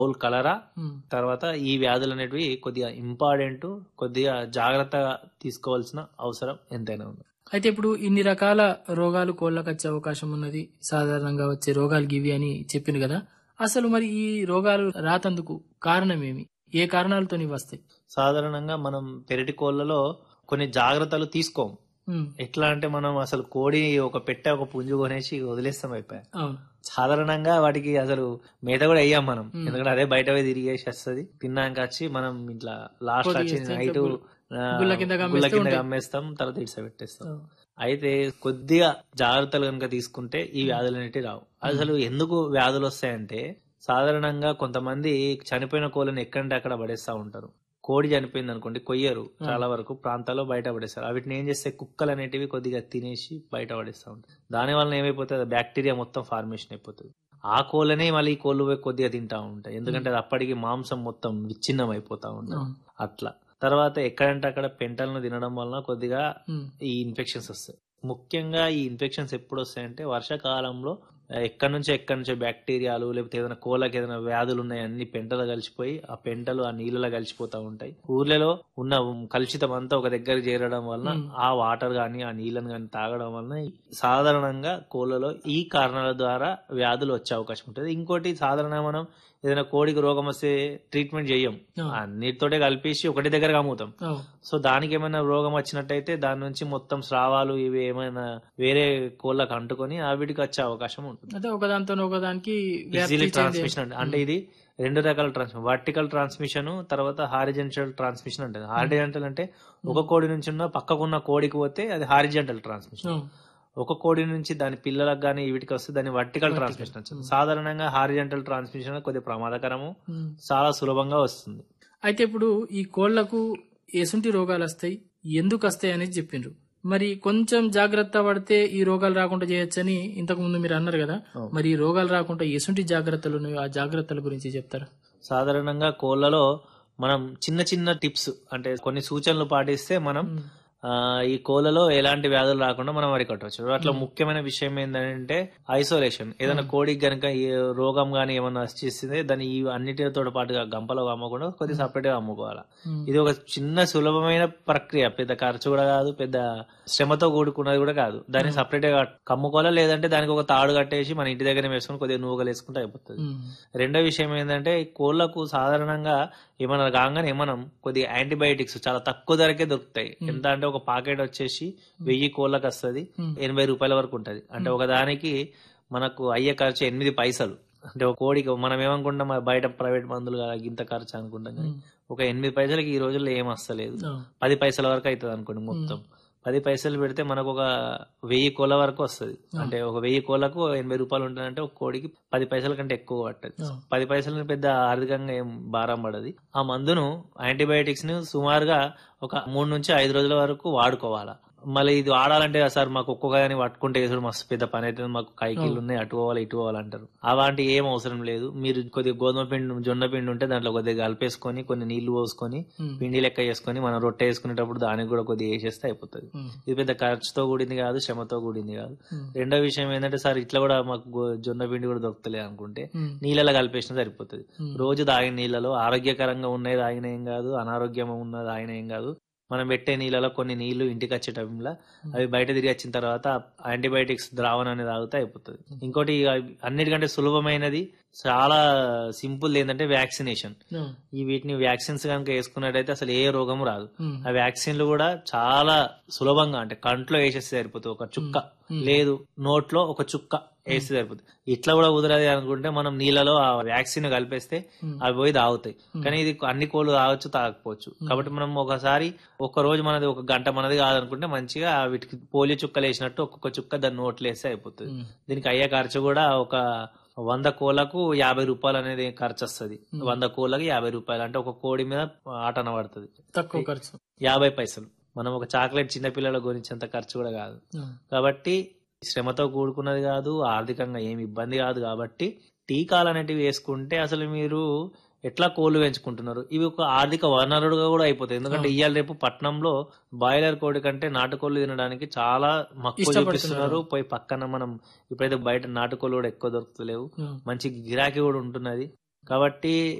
Whole కలరా ఉమ్. తర్వాత ఈ వ్యాధులు అనేటివి కొద్దిగా ఇంపార్టెంట్ కొద్దిగా జాగ్రత్తగా తీసుకోవాల్సిన అవసరం ఎంతైనా ఉంది అయితే ఇప్పుడు ఇన్ని రకాల రోగాలు కోళ్ళకు వచ్చే అవకాశం ఉన్నది సాధారణంగా వచ్చే రోగాలు గివి అని చెప్పింది కదా అసలు మరి ఈ రోగాలు రాతందుకు కారణం ఏమి ఏ కారణాలతో వస్తాయి సాధారణంగా మనం పెరటి కోళ్ళలో కొన్ని జాగ్రత్తలు తీసుకోం ఉమ్. ఎట్లా అంటే మనం అసలు కోడి ఒక పెట్టె ఒక పుంజు కొనేసి వదిలేస్తాం అయిపోయా అవును సాధారణంగా వాటికి అసలు మేత కూడా వేయం మనం మ్మ్. ఎందుకంటే అదే బయట పోయి తిరిగేసి వస్తుంది తిన్నాక వచ్చి మనం ఇట్లా లాస్ట్ కొద్దిగా వచ్చి ఇస్తే నైట్ గుల్ల- గుల్ల కింద కమ్మేస్తే ఉంటాయి. అమ్మేస్తాం తర్వాత ఇట్స్ పెట్టేస్తాం అవును. అయితే కొద్దిగా జాగ్రత్తలు కనుక తీసుకుంటే ఈ వ్యాధులు అనేటివి రావు అసలు ఎందుకు వ్యాధులు వస్తాయంటే సాధారణంగా కొంతమంది చనిపోయిన కోళ్ళని ఎక్కడంటే అక్కడ పడేస్తా ఉంటారు కోడి చనిపోయింది అనుకోండి కొయ్యరు చాలా వరకు ప్రాంతాల్లో బయట పడేస్తారు వీటిని ఏం చేస్తే కుక్కలు అనేటివి కొద్దిగా తినేసి బయట పడేస్తా ఉంటాయి దాని వలన ఏమైపోతుంది బ్యాక్టీరియా మొత్తం ఫార్మేషన్ అయిపోతుంది ఆ కోళ్ళనే మళ్ళీ ఈ కోళ్ళు పోయి కొద్దిగా తింటా ఉంటాయి ఎందుకంటే అది అప్పటికి మాంసం మొత్తం విచ్ఛిన్నం అయిపోతా ఉంటుంది అవును. అట్లా తర్వాత ఎక్కడంటే అక్కడ పెంటలను తినడం వలన కొద్దిగా ఉమ్. ఈ ఇన్ఫెక్షన్స్ వస్తాయి ముఖ్యంగా ఈ ఇన్ఫెక్షన్స్ ఎప్పుడు వస్తాయంటే వర్షాకాలంలో ఆ, ఎక్కడి నుంచి ఎక్కడి నుంచో బ్యాక్టీరియాలు లేకపోతే ఏదైనా కోళ్ళకి ఏదైనా వ్యాధులు ఉన్నాయి అన్ని పెంటలు కలిసిపోయి ఆ పెంటలు ఆ నీళ్ళలో కలిసిపోతా ఉంటాయి ఊర్లలో ఉన్న కలుషితం అంతా ఒక దగ్గర చేరడం వలన మ్మ్. ఆ వాటర్ గాని ఆ నీళ్ళని గాని తాగడం వలన సాధారణంగా కోళ్ళలో ఈ కారణాల ద్వారా వ్యాధులు వచ్చే అవకాశం ఉంటుంది ఇంకోటి సాధారణంగా మనం ఏదైనా కోడికి రోగం వస్తే ట్రీట్మెంట్ చేయం ఆ. అన్నిటితోటే కలిపేసి ఒకటి దగ్గర అమ్ముతాం అవును. సో దానికి ఏమైనా రోగం వచ్చినట్టయితే దాని నుంచి మొత్తం స్రావాలు ఇవి ఏమైనా వేరే కోళ్ళకి అంటుకొని ఆ వీటికి వచ్చే అవకాశం ఉంటుంది అంటే ఒకదానితో ఒకదానికి వ్యాప్తి ఈజీలీ చెందే- ట్రాన్స్మిషన్ అంటే అంటే ఇది రెండు రకాల ట్రాన్స్మిషన్ వర్టికల్ ట్రాన్స్మిషన్ తర్వాత హారిజెంటల్ ట్రాన్స్మిషన్ ఉంటుంది హారిజెంటల్ అంటే ఒక కోడి నుంచి ఉన్న పక్కకున్న కోడికి పోతే అది హారిజెంటల్ ట్రాన్స్మిషన్ అవును. ఒక కోడి నుంచి దాని పిల్లలకు కానీ వీటికి వస్తే దాన్ని వర్టికల్ ట్రాన్స్మిషన్ వచ్చింది సాధారణంగా హారిజెంటల్ ట్రాన్స్మిషన్ కొద్దిగా ప్రమాదకరము ఉమ్. చాలా సులభంగా వస్తుంది అయితే ఇప్పుడు ఈ కోళ్లకు ఎసుంటి రోగాలు వస్తాయి ఎందుకు వస్తాయి అనేది చెప్పిండ్రు మరి కొంచెం జాగ్రత్త పడితే ఈ రోగాలు రాకుండా చేయొచ్చని ఇంతకు ముందు మీరు అన్నారు కదా అవును. మరి ఈ రోగాలు రాకుండా ఎసుంటి జాగ్రత్తలు ఉన్నాయో ఆ జాగ్రత్తల గురించి చెప్తారా సాధారణంగా కోళ్ళలో మనం చిన్న చిన్న టిప్స్ అంటే కొన్ని సూచనలు పాటిస్తే మనం ఉమ్. ఆ, ఈ కోళ్ళలో ఎలాంటి వ్యాధులు రాకుండా మనం అరికట్టవచ్చు అట్లా ముఖ్యమైన విషయం ఏంటంటే ఐసోలేషన్ ఏదైనా కోడికి గనక ఈ రోగం గానీ ఏమన్నా వచ్చేస్తే దాన్ని ఈ అన్నిటితో పాటుగా గంపలో అమ్మకుండా కొద్దిగా సపరేట్ గా అమ్ముకోవాలి ఉమ్. ఇది ఒక చిన్న సులభమైన ప్రక్రియ పెద్ద ఖర్చు కూడా కాదు పెద్ద శ్రమతో కూడుకున్నది కూడా కాదు దాన్ని సపరేట్ గా కమ్ముకోవాలా లేదంటే దానికి ఒక తాడు కట్టేసి మన ఇంటి దగ్గర వేసుకొని కొద్దిగా నూగలు వేసుకుంటే అయిపోతుంది ఉమ్. రెండో విషయం ఏంటంటే ఈ కోళ్లకు సాధారణంగా ఏమన్నా కాగానే మనం కొద్దిగా యాంటీబయాటిక్స్ చాలా తక్కువ ధరకే దొరుకుతాయి ఎంత అంటే ఒక పాకెట్ వచ్చేసి వెయ్యి కోళ్ళకి వస్తుంది Hmm. ఎనభై రూపాయల వరకు ఉంటది అంటే ఒక దానికి మనకు అయ్యే ఖర్చు ఎనిమిది పైసలు అంటే ఒక కోడికి మనం ఏమనుకుంటాం మరి బయట ప్రైవేట్ మందులు కదా, ఇంత ఖర్చు అనుకుంటాం కానీ ఉమ్. ఒక ఎనిమిది పైసలకి ఈ రోజుల్లో ఏం వస్తలేదు అవును. పది పైసల వరకు అవుతుంది అనుకోండి మొత్తం పది పైసలు పెడితే మనకు ఒక వెయ్యి కోళ్ళ వరకు వస్తుంది అంటే ఒక వెయ్యి కోళ్ళకు ఎనభై రూపాయలు ఉంటుందంటే ఒక కోడికి పది పైసల కంటే ఎక్కువ పట్టదు అవును. పది పైసలు పెద్ద ఆర్థికంగా ఏం భారం పడది ఆ మందును యాంటీబయాటిక్స్ ని సుమారుగా ఒక మూడు నుంచి ఐదు రోజుల వరకు వాడుకోవాలా మళ్ళీ ఇది వాడాలంటే సార్ మాకు ఒక్కొక్క దాన్ని పట్టుకుంటే వేసుడు మస్తు పెద్ద పని అవుతుంది మాకు కైకిళ్ళు ఉన్నాయి అటు పోవాలి ఇటు పోవాలి అంటారు అలాంటి ఏం అవసరం లేదు మీరు కొద్దిగా గోధుమ పిండి జొన్న పిండి ఉంటే దాంట్లో కొద్దిగా కలిపేసుకొని కొన్ని నీళ్లు పోసుకొని ఉమ్. పిండి లెక్క చేసుకొని మనం రొట్టె వేసుకునేటప్పుడు దానికి కూడా కొద్దిగా వేసేస్తే అయిపోతుంది ఉమ్. ఇది పెద్ద ఖర్చుతో కూడింది కాదు శ్రమతో కూడింది కాదు ఉమ్. రెండో విషయం ఏంటంటే సార్ ఇట్లా కూడా మాకు గో- జొన్న పిండి కూడా దొరుకుతలే అనుకుంటే ఉమ్. నీళ్ళలో కలిపేసిన సరిపోతుంది ఉమ్. రోజు తాగిన నీళ్ళలో ఆరోగ్యకరంగా ఉన్నది తాగిన ఏం కాదు అనారోగ్యం ఉన్నది తాగిన ఏం కాదు మనం పెట్టే నీళ్ళలో కొన్ని నీళ్లు ఇంటికి వచ్చే టైంలో అవి బయట తిరిగి వచ్చిన తర్వాత యాంటీబయాటిక్స్ ద్రావణం అనేది తాగితే అయిపోతుంది ఇంకోటి ఇక అన్నిటికంటే సులభమైనది చాలా సింపుల్ ఏంటంటే వ్యాక్సినేషన్ అవును. ఈ వీటిని వ్యాక్సిన్స్ కనుక వేసుకున్నట్టయితే అసలు ఏ రోగం రాదు ఉమ్. ఆ వ్యాక్సిన్లు కూడా చాలా సులభంగా అంటే కంట్లో వేసేస్తే సరిపోతుంది ఒక చుక్క లేదు నోట్లో ఒక చుక్క వేస్తే సరిపోతుంది ఇట్లా కూడా కుదరదు అనుకుంటే మనం నీళ్ళలో ఆ వ్యాక్సిన్ కలిపేస్తే Hmm. అవి పోయి తాగుతాయి కానీ ఇది అన్ని కోళ్ళు తాగొచ్చు తాగకపోవచ్చు కాబట్టి మనం ఒకసారి ఒక రోజు మనది ఒక గంట మనది కాదనుకుంటే మంచిగా వీటికి పోలియో చుక్కలు వేసినట్టు ఒక్కొక్క చుక్క దాన్ని నోట్లు వేస్తే అయిపోతుంది ఉమ్. దీనికి అయ్యే ఖర్చు కూడా ఒక వంద కోళ్ళకు యాభై రూపాయలు అనేది ఖర్చు వస్తుంది వంద కోళ్ళకి యాభై రూపాయలు అంటే ఒక కోడి మీద ఆటన పడుతుంది తక్కువ ఖర్చు యాభై పైసలు మనం ఒక చాక్లెట్ చిన్న పిల్లల గురించేంత ఖర్చు కూడా కాదు ఉమ్. కాబట్టి శ్రమతో కూడుకున్నది కాదు ఆర్థికంగా ఏమి ఇబ్బంది కాదు కాబట్టి టీకాలు అనేటివి వేసుకుంటే అసలు మీరు ఎట్లా కోళ్లు పెంచుకుంటున్నారు ఇవి ఒక ఆర్థిక వనరుడుగా కూడా అయిపోతాయి ఎందుకంటే ఇవాళ రేపు పట్నంలో బాయిలర్ కోడి కంటే నాటుకోళ్లు తినడానికి చాలా మక్కువ ఇష్టపడుతున్నారు. చూపిస్తున్నారు పోయి పక్కన మనం ఇప్పుడైతే బయట నాటుకోళ్లు కూడా ఎక్కువ దొరుకుతలేవు ఉమ్. మంచి గిరాకీ కూడా ఉంటున్నది కాబట్టి